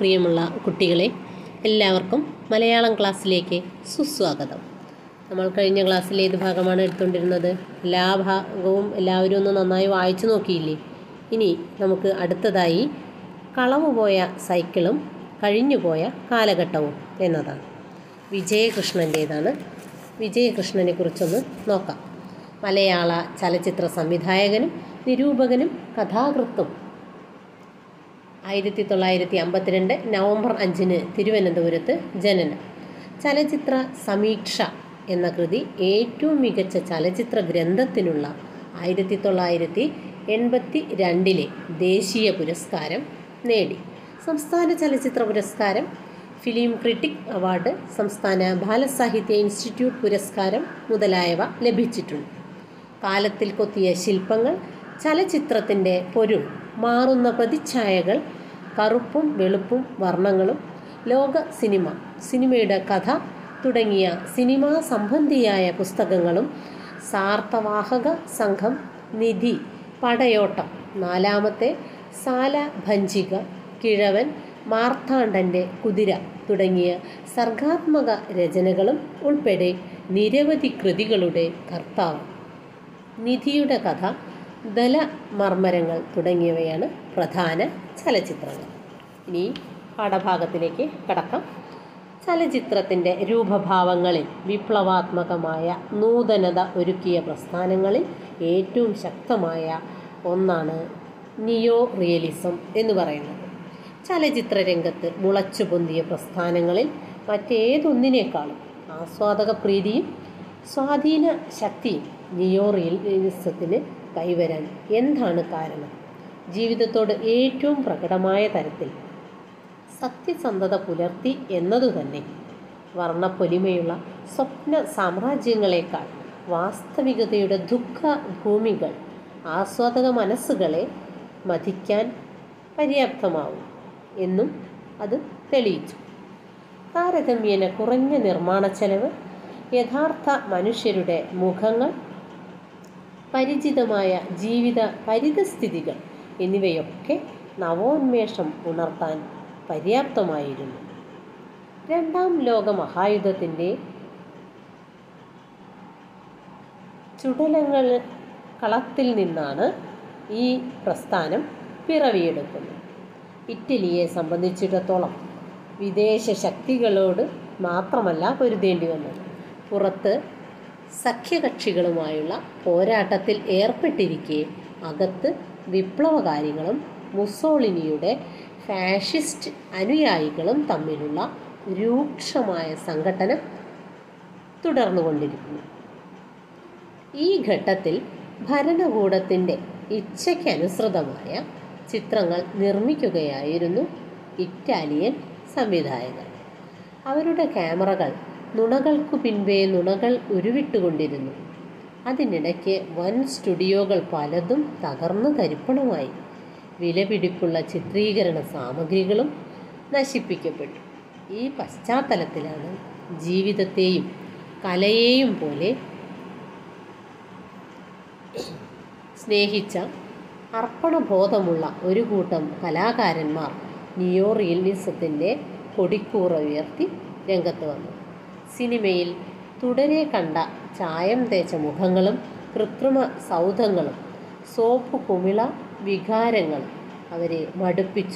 പ്രിയമുള്ള കുട്ടികളെ എല്ലാവർക്കും മലയാളം ക്ലാസ്സിലേക്ക് സുസ്വാഗതം നമ്മൾ കഴിഞ്ഞ ക്ലാസ്സിൽ ഏത് ഭാഗമാണ് എടുത്തുകൊണ്ടിരുന്നത് എല്ലാ ഭാഗവും എല്ലാവരും ഒന്ന് നന്നായി വായിച്ചു നോക്കിയില്ലേ ഇനി നമുക്ക് അടുത്തതായി കളവ് പോയ സൈക്കിളും കഴിഞ്ഞുപോയ കാലഘട്ടവും എന്നതാണ് വിജയകൃഷ്ണൻ്റേതാണ് വിജയകൃഷ്ണനെ കുറിച്ചൊന്ന് നോക്കാം മലയാള ചലച്ചിത്ര സംവിധായകനും നിരൂപകനും കഥാകൃത്തും ആയിരത്തി തൊള്ളായിരത്തി അമ്പത്തിരണ്ട് നവംബർ അഞ്ചിന് തിരുവനന്തപുരത്ത് ജനനം ചലച്ചിത്ര സമീക്ഷ എന്ന കൃതി ഏറ്റവും മികച്ച ചലച്ചിത്ര ഗ്രന്ഥത്തിനുള്ള ആയിരത്തി തൊള്ളായിരത്തി എൺപത്തി രണ്ടിലെ ദേശീയ പുരസ്കാരം നേടി സംസ്ഥാന ചലച്ചിത്ര പുരസ്കാരം ഫിലിം ക്രിട്ടിക് അവാർഡ് സംസ്ഥാന ബാലസാഹിത്യ ഇൻസ്റ്റിറ്റ്യൂട്ട് പുരസ്കാരം മുതലായവ ലഭിച്ചിട്ടുണ്ട് കാലത്തിൽ കൊത്തിയ ശില്പങ്ങൾ ചലച്ചിത്രത്തിൻ്റെ പൊരുൾ മാറുന്ന പ്രതിച്ഛായകൾ കറുപ്പും വെളുപ്പും വർണ്ണങ്ങളും ലോക സിനിമ സിനിമയുടെ കഥ തുടങ്ങിയ സിനിമാ സംബന്ധിയായ പുസ്തകങ്ങളും സാർത്ഥവാഹക സംഘം നിധി പടയോട്ടം നാലാമത്തെ സാല ഭഞ്ചിക കിഴവൻ മാർത്താണ്ഡൻ്റെ കുതിര തുടങ്ങിയ സർഗാത്മക രചനകളും ഉൾപ്പെടെ നിരവധി കൃതികളുടെ കർത്താവ് നിധിയുടെ കഥ ദലമർമരങ്ങൾ തുടങ്ങിയവയാണ് പ്രധാന ചലച്ചിത്രങ്ങൾ ഇനി പാഠഭാഗത്തിലേക്ക് കടക്കാം ചലച്ചിത്രത്തിൻ്റെ രൂപഭാവങ്ങളിൽ വിപ്ലവാത്മകമായ നൂതനത ഒരുക്കിയ പ്രസ്ഥാനങ്ങളിൽ ഏറ്റവും ശക്തമായ ഒന്നാണ് നിയോ റിയലിസം എന്ന് പറയുന്നത് ചലച്ചിത്ര രംഗത്ത് മുളച്ചു പൊന്തിയ പ്രസ്ഥാനങ്ങളിൽ മറ്റേതൊന്നിനേക്കാളും ആസ്വാദക പ്രീതിയും സ്വാധീന ശക്തിയും നിയോ റിയലിസത്തിന് കൈവരാൻ എന്താണ് കാരണം ജീവിതത്തോട് ഏറ്റവും പ്രകടമായ തരത്തിൽ സത്യസന്ധത പുലർത്തി എന്നതുതന്നെ വർണ്ണപ്പൊലിമയുള്ള സ്വപ്ന സാമ്രാജ്യങ്ങളെക്കാൾ വാസ്തവികതയുടെ ദുഃഖ ഭൂമികൾ ആസ്വാദക മനസ്സുകളെ മതിക്കാൻ പര്യാപ്തമാവും എന്നും അത് തെളിയിച്ചു താരതമ്യേന കുറഞ്ഞ നിർമ്മാണ ചെലവ് യഥാർത്ഥ മനുഷ്യരുടെ മുഖങ്ങൾ പരിചിതമായ ജീവിത പരിതസ്ഥിതികൾ എന്നിവയൊക്കെ നവോന്മേഷം ഉണർത്താൻ പര്യാപ്തമായിരുന്നു രണ്ടാം ലോക മഹായുദ്ധത്തിൻ്റെ ചുടലങ്ങൾ കളത്തിൽ നിന്നാണ് ഈ പ്രസ്ഥാനം പിറവിയെടുക്കുന്നത് ഇറ്റലിയെ സംബന്ധിച്ചിടത്തോളം വിദേശ ശക്തികളോട് മാത്രമല്ല പൊരുതേണ്ടി വന്നത് പുറത്ത് സഖ്യകക്ഷികളുമായുള്ള പോരാട്ടത്തിൽ ഏർപ്പെട്ടിരിക്കെ അകത്ത് വിപ്ലവകാരികളും മുസോളിനിയുടെ ഫാഷിസ്റ്റ് അനുയായികളും തമ്മിലുള്ള രൂക്ഷമായ സംഘട്ടനം തുടർന്നുകൊണ്ടിരിക്കുന്നു ഈ ഘട്ടത്തിൽ ഭരണകൂടത്തിൻ്റെ ഇച്ഛയ്ക്കനുസൃതമായ ചിത്രങ്ങൾ നിർമ്മിക്കുകയായിരുന്നു ഇറ്റാലിയൻ സംവിധായകർ അവരുടെ ക്യാമറകൾ നുണകൾക്കു പിൻപേ നുണകൾ ഉരുവിട്ടുകൊണ്ടിരുന്നു അതിനിടയ്ക്ക് വൻ സ്റ്റുഡിയോകൾ പലതും തകർന്നു തരിപ്പണമായി വിലപിടിപ്പുള്ള ചിത്രീകരണ സാമഗ്രികളും നശിപ്പിക്കപ്പെട്ടു ഈ പശ്ചാത്തലത്തിലാണ് ജീവിതത്തെയും കലയെയും പോലെ സ്നേഹിച്ച അർപ്പണബോധമുള്ള ഒരു കൂട്ടം കലാകാരന്മാർ നിയോ റിയലിസത്തിൻ്റെ കൊടിക്കൂറ ഉയർത്തി രംഗത്ത് വന്നു സിനിമയിൽ തുടരെ കണ്ട ചായം തേച്ച മുഖങ്ങളും കൃത്രിമ സൗധങ്ങളും സോപ്പ് കുമിള വികാരങ്ങളും അവരെ മടുപ്പിച്ചു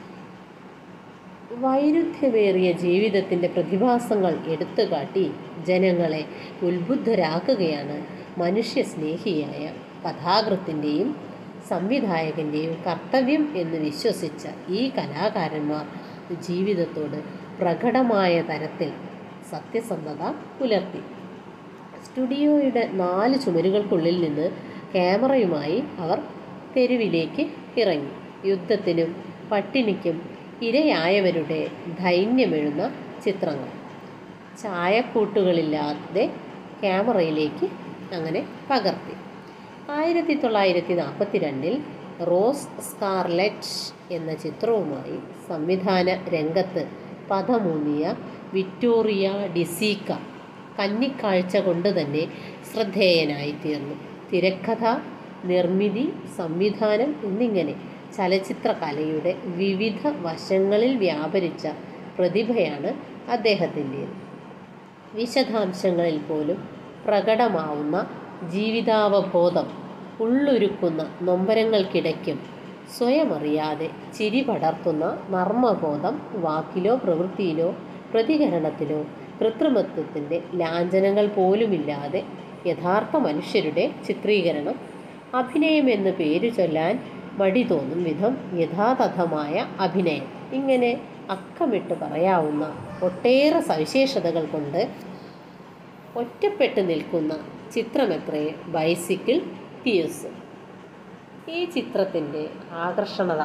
വൈരുദ്ധ്യമേറിയ ജീവിതത്തിൻ്റെ പ്രതിഭാസങ്ങൾ എടുത്തുകാട്ടി ജനങ്ങളെ ഉത്ബുദ്ധരാക്കുകയാണ് മനുഷ്യസ്നേഹിയായ കഥാകൃത്തിൻ്റെയും സംവിധായകൻ്റെയും കർത്തവ്യം എന്ന് വിശ്വസിച്ച ഈ കലാകാരന്മാർ ജീവിതത്തോട് പ്രകടമായ തരത്തിൽ സത്യസന്ധത പുലർത്തി സ്റ്റുഡിയോയുടെ നാല് ചുമരുകൾക്കുള്ളിൽ നിന്ന് ക്യാമറയുമായി അവർ തെരുവിലേക്ക് ഇറങ്ങി യുദ്ധത്തിനും പട്ടിണിക്കും ഇരയായവരുടെ ധൈന്യമെഴുന്ന ചിത്രങ്ങൾ ചായക്കൂട്ടുകളില്ലാതെ ക്യാമറയിലേക്ക് അങ്ങനെ പകർത്തി ആയിരത്തി തൊള്ളായിരത്തി നാൽപ്പത്തി രണ്ടിൽ റോസ് സ്കാർലെറ്റ് എന്ന ചിത്രവുമായി സംവിധാന രംഗത്ത് പദമൂന്നിയ വിക്ടോറിയ ഡിസീക്ക കന്നിക്കാഴ്ച കൊണ്ട് തന്നെ ശ്രദ്ധേയനായിത്തീർന്നു തിരക്കഥ നിർമ്മിതി സംവിധാനം എന്നിങ്ങനെ ചലച്ചിത്ര കലയുടെ വിവിധ വശങ്ങളിൽ വ്യാപരിച്ച പ്രതിഭയാണ് അദ്ദേഹത്തിൻ്റേത് വിശദാംശങ്ങളിൽ പോലും പ്രകടമാവുന്ന ജീവിതാവബോധം ഉള്ളൊരുക്കുന്ന നൊമ്പരങ്ങൾക്കിടയ്ക്കും സ്വയമറിയാതെ ചിരി പടർത്തുന്ന നർമ്മബോധം വാക്കിലോ പ്രവൃത്തിയിലോ പ്രതികരണത്തിലോ കൃത്രിമത്വത്തിൻ്റെ ലാഞ്ചനങ്ങൾ പോലുമില്ലാതെ യഥാർത്ഥ മനുഷ്യരുടെ ചിത്രീകരണം അഭിനയമെന്ന് പേരു ചൊല്ലാൻ മടി തോന്നും വിധം യഥാതഥമായ അഭിനയം ഇങ്ങനെ അക്കമിട്ട് പറയാവുന്ന ഒട്ടേറെ സവിശേഷതകൾ കൊണ്ട് ഒറ്റപ്പെട്ട് നിൽക്കുന്ന ചിത്രമെത്രേ ബൈസിക്കിൾ തിയൂസ് ഈ ചിത്രത്തിൻ്റെ ആകർഷണത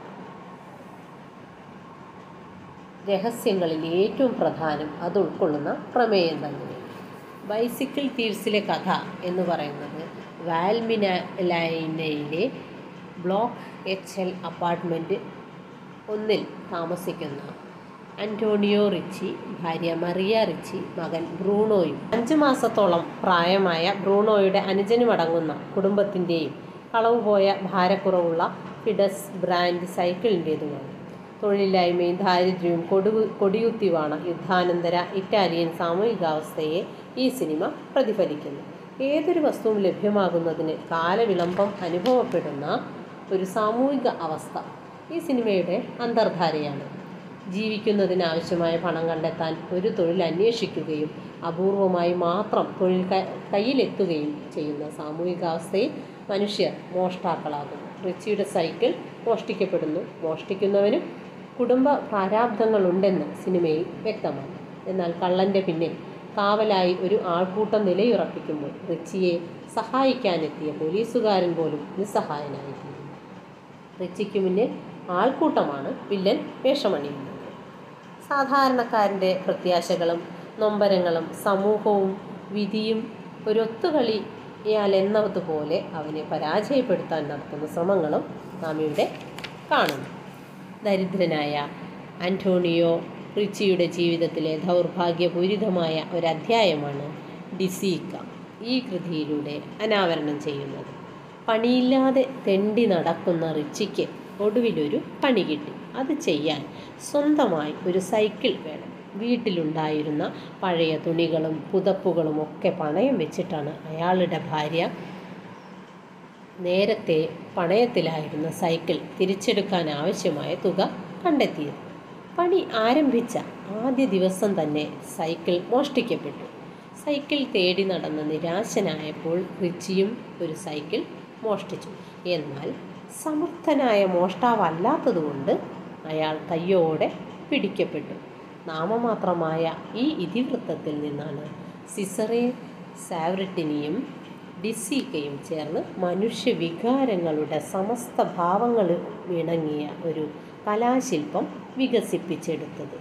രഹസ്യങ്ങളിൽ ഏറ്റവും പ്രധാനം അത് ഉൾക്കൊള്ളുന്ന പ്രമേയം തന്നെ ബൈസിക്കിൾ തീവ്സിലെ കഥ എന്ന് പറയുന്നത് വാൽമിനലൈനയിലെ ബ്ലോക്ക് എച്ച് എൽ അപ്പാർട്ട്മെൻറ്റ് ഒന്നിൽ താമസിക്കുന്ന അന്റോണിയോ റിച്ചി ഭാര്യ മറിയ റിച്ചി മകൻ ബ്രൂണോയും അഞ്ചു മാസത്തോളം പ്രായമായ ബ്രൂണോയുടെ അനുജനുമടങ്ങുന്ന കുടുംബത്തിൻ്റെയും കളവുപോയ ഭാരക്കുറവുള്ള ഫിഡസ് ബ്രാൻഡ് സൈക്കിളിൻ്റേതുമാണ് തൊഴിലില്ലായ്മയും ദാരിദ്ര്യവും കൊടു കൊടിയുത്തിവാണ യുദ്ധാനന്തര ഇറ്റാലിയൻ സാമൂഹികാവസ്ഥയെ ഈ സിനിമ പ്രതിഫലിക്കുന്നു ഏതൊരു വസ്തുവും ലഭ്യമാകുന്നതിന് കാലവിളംബം അനുഭവപ്പെടുന്ന ഒരു സാമൂഹിക അവസ്ഥ ഈ സിനിമയുടെ അന്തർധാരയാണ് ജീവിക്കുന്നതിന് ആവശ്യമായ പണം കണ്ടെത്താൻ ഒരു തൊഴിൽ അന്വേഷിക്കുകയും അപൂർവമായി മാത്രം തൊഴിൽ ക- കയ്യിലെത്തുകയും ചെയ്യുന്ന സാമൂഹികാവസ്ഥയിൽ മനുഷ്യർ മോഷ്ടാക്കളാകുന്നു റിച്ചിയുടെ സൈക്കിൾ മോഷ്ടിക്കപ്പെടുന്നു മോഷ്ടിക്കുന്നവനും കുടുംബ പ്രാരാബ്ധങ്ങളുണ്ടെന്ന് സിനിമയിൽ വ്യക്തമാണ് എന്നാൽ കള്ളൻ്റെ പിന്നിൽ കാവലായി ഒരു ആൾക്കൂട്ടം നിലയുറപ്പിക്കുമ്പോൾ റിച്ചിയെ സഹായിക്കാനെത്തിയ പോലീസുകാരൻ പോലും നിസ്സഹായനായിത്തീരുന്നു റിച്ചിക്ക് മുന്നിൽ ആൾക്കൂട്ടമാണ് വില്ലൻ വേഷമണിയുന്നത് സാധാരണക്കാരൻ്റെ പ്രത്യാശകളും നൊമ്പരങ്ങളും സമൂഹവും വിധിയും ഒരൊത്തുകളിയാൽ എന്നതുപോലെ അവനെ പരാജയപ്പെടുത്താൻ നടത്തുന്ന ശ്രമങ്ങളും നാം ഇവിടെ കാണുന്നു ദരിദ്രനായ അന്റോണിയോ റിച്ചിയുടെ ജീവിതത്തിലെ ദൗർഭാഗ്യപൂരിതമായ ഒരധ്യായമാണ് ഡിസീക്ക ഈ കൃതിയിലൂടെ അനാവരണം ചെയ്യുന്നത് പണിയില്ലാതെ തെണ്ടി നടക്കുന്ന റിച്ചിക്ക് ഒടുവിലൊരു പണി കിട്ടി അത് ചെയ്യാൻ സ്വന്തമായി ഒരു സൈക്കിൾ വേണം വീട്ടിലുണ്ടായിരുന്ന പഴയ തുണികളും പുതപ്പുകളും ഒക്കെ പണയം വെച്ചിട്ടാണ് അയാളുടെ ഭാര്യ നേരത്തെ പണയത്തിലായിരുന്ന സൈക്കിൾ തിരിച്ചെടുക്കാൻ ആവശ്യമായ തുക കണ്ടെത്തിയത് പണി ആരംഭിച്ച ആദ്യ ദിവസം തന്നെ സൈക്കിൾ മോഷ്ടിക്കപ്പെട്ടു സൈക്കിൾ തേടി നടന്ന നിരാശനായപ്പോൾ റിച്ചിയും ഒരു സൈക്കിൾ മോഷ്ടിച്ചു എന്നാൽ സമർത്ഥനായ മോഷ്ടാവല്ലാത്തതുകൊണ്ട് അയാൾ കയ്യോടെ പിടിക്കപ്പെട്ടു നാമമാത്രമായ ഈ ഇതിവൃത്തത്തിൽ നിന്നാണ് സിസറെ സാവ്രിറ്റിനിയും ഡിസീക്കയും ചേർന്ന് മനുഷ്യവികാരങ്ങളുടെ സമസ്ത ഭാവങ്ങളും ഇണങ്ങിയ ഒരു കലാശില്പം വികസിപ്പിച്ചെടുത്തത്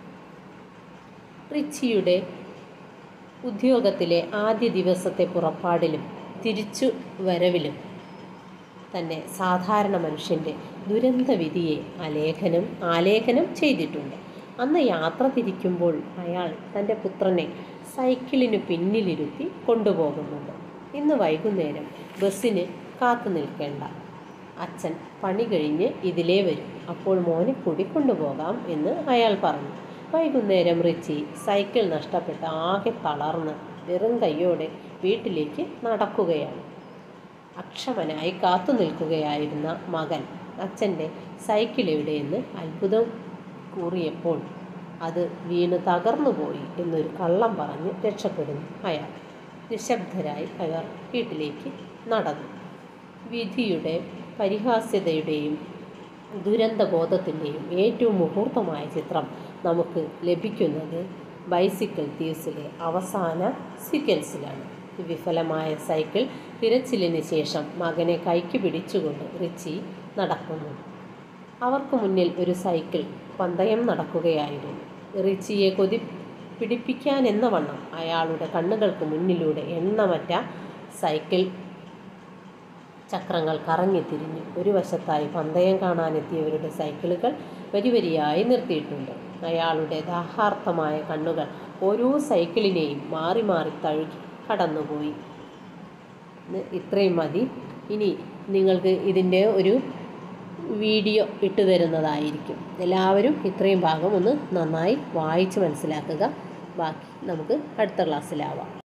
റിച്ചിയുടെ ഉദ്യോഗത്തിലെ ആദ്യ ദിവസത്തെ പുറപ്പാടിലും തിരിച്ചു വരവിലും തന്നെ സാധാരണ മനുഷ്യൻ്റെ ദുരന്തവിധിയെ ആലേഖനം ആലേഖനം ചെയ്തിട്ടുണ്ട് അന്ന് യാത്ര തിരിക്കുമ്പോൾ അയാൾ തൻ്റെ പുത്രനെ സൈക്കിളിന് പിന്നിലിരുത്തി കൊണ്ടുപോകുന്നുണ്ട് ഇന്ന് വൈകുന്നേരം ബസ്സിന് കാത്തു നിൽക്കേണ്ട അച്ഛൻ പണി കഴിഞ്ഞ് ഇതിലേ വരും അപ്പോൾ മോനെ കൂടി കൊണ്ടുപോകാം എന്ന് അയാൾ പറഞ്ഞു വൈകുന്നേരം റിച്ചി സൈക്കിൾ നഷ്ടപ്പെട്ട് ആകെ തളർന്ന് വെറും കൈയോടെ വീട്ടിലേക്ക് നടക്കുകയാണ് അക്ഷമനായി കാത്തു നിൽക്കുകയായിരുന്ന മകൻ അച്ഛൻ്റെ സൈക്കിൾ എവിടെയെന്ന് അത്ഭുതം കൂറിയപ്പോൾ അത് വീണ് തകർന്നുപോയി എന്നൊരു കള്ളം പറഞ്ഞ് രക്ഷപ്പെടുന്നു അയാൾ നിശബ്ദരായി അയാൾ വീട്ടിലേക്ക് നടന്നു വിധിയുടെ പരിഹാസ്യതയുടെയും ദുരന്തബോധത്തിൻ്റെയും ഏറ്റവും മുഹൂർത്തമായ ചിത്രം നമുക്ക് ലഭിക്കുന്നത് ബൈസിക്കിൾ തീവ്സിലെ അവസാന സീക്വൻസിലാണ് വിഫലമായ സൈക്കിൾ തിരച്ചിലിന് ശേഷം മകനെ കൈക്ക് പിടിച്ചുകൊണ്ട് റിച്ചി നടക്കുന്നു അവർക്ക് മുന്നിൽ ഒരു സൈക്കിൾ പന്തയം നടക്കുകയായിരുന്നു റിച്ചിയെ കൊതി പിടിപ്പിക്കാൻ എന്ന വണ്ണം അയാളുടെ കണ്ണുകൾക്ക് മുന്നിലൂടെ എണ്ണമറ്റ സൈക്കിൾ ചക്രങ്ങൾ കറങ്ങിത്തിരിഞ്ഞു ഒരു വശത്തായി പന്തയം കാണാനെത്തിയവരുടെ സൈക്കിളുകൾ വരിവരിയായി നിർത്തിയിട്ടുണ്ട് അയാളുടെ ദാഹാർത്ഥമായ കണ്ണുകൾ ഓരോ സൈക്കിളിനെയും മാറി മാറി തഴുകി കടന്നുപോയി ഇന്ന് ഇത്രയും മതി ഇനി നിങ്ങൾക്ക് ഇതിൻ്റെ ഒരു വീഡിയോ ഇട്ടു തരുന്നതായിരിക്കും എല്ലാവരും ഇത്രയും ഭാഗം ഒന്ന് നന്നായി വായിച്ച് മനസ്സിലാക്കുക ബാക്കി നമുക്ക് അടുത്ത ക്ലാസ്സിലാവാം